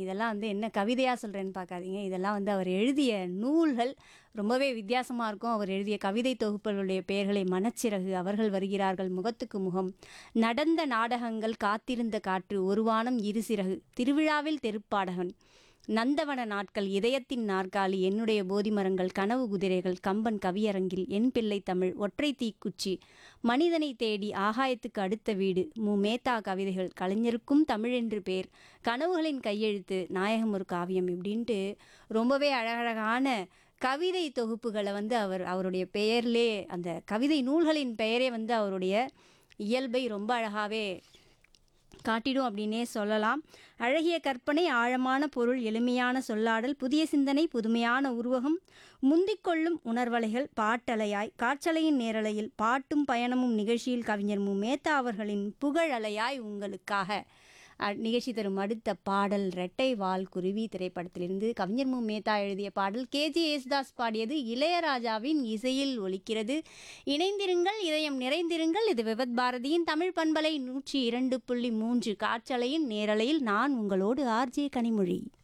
இதெல்லாம் வந்து என்ன கவிதையாக சொல்கிறேன்னு பார்க்காதீங்க இதெல்லாம் வந்து அவர் எழுதிய நூல்கள் ரொம்பவே வித்தியாசமாக இருக்கும் அவர் எழுதிய கவிதை தொகுப்புகளுடைய பெயர்களை மனச்சிறகு அவர்கள் வருகிறார்கள் முகத்துக்கு முகம் நடந்த நாடகங்கள் காத்திருந்த காற்று ஒரு வானம் இரு சிறகு திருவிழாவில் தெருப்பாடகன் நந்தவன நாட்கள் இதயத்தின் நாற்காலி என்னுடைய போதிமரங்கள் கனவு குதிரைகள் கம்பன் கவியரங்கில் என் பிள்ளை தமிழ் ஒற்றை தீக்குச்சி மனிதனை தேடி ஆகாயத்துக்கு அடுத்த வீடு மு மேத்தா கவிதைகள் கலைஞருக்கும் தமிழ் என்று பேர் கனவுகளின் கையெழுத்து நாயகம் ஒரு காவியம் இப்படின்ட்டு ரொம்பவே அழகழகான கவிதை தொகுப்புகளை வந்து அவர் அவருடைய பெயர்லே அந்த கவிதை நூல்களின் பெயரே வந்து அவருடைய இயல்பை ரொம்ப அழகாகவே காட்டிடும் அப்படின்னே சொல்லலாம் அழகிய கற்பனை ஆழமான பொருள் எளிமையான சொல்லாடல் புதிய சிந்தனை புதுமையான உருவகம் முந்திக்கொள்ளும் உணர்வலைகள் பாட்டலையாய் காற்றலையின் நேரலையில் பாட்டும் பயணமும் நிகழ்ச்சியில் கவிஞர் மு மேத்தா அவர்களின் புகழலையாய் உங்களுக்காக அ- நிகழ்ச்சி தரும் அடுத்த பாடல் ரெட்டை வால் குருவி திரைப்படத்திலிருந்து கவிஞர் மு மேத்தா எழுதிய பாடல் கேஜி யேசுதாஸ் பாடியது இளையராஜாவின் இசையில் ஒலிக்கிறது இணைந்திருங்கள் இதயம் நிறைந்திருங்கள் இது விவத் பாரதியின் தமிழ் பண்பலை நூற்றி இரண்டு புள்ளி மூன்று காற்றலையின் நேரலையில் நான் உங்களோடு ஆர்ஜே கனிமொழி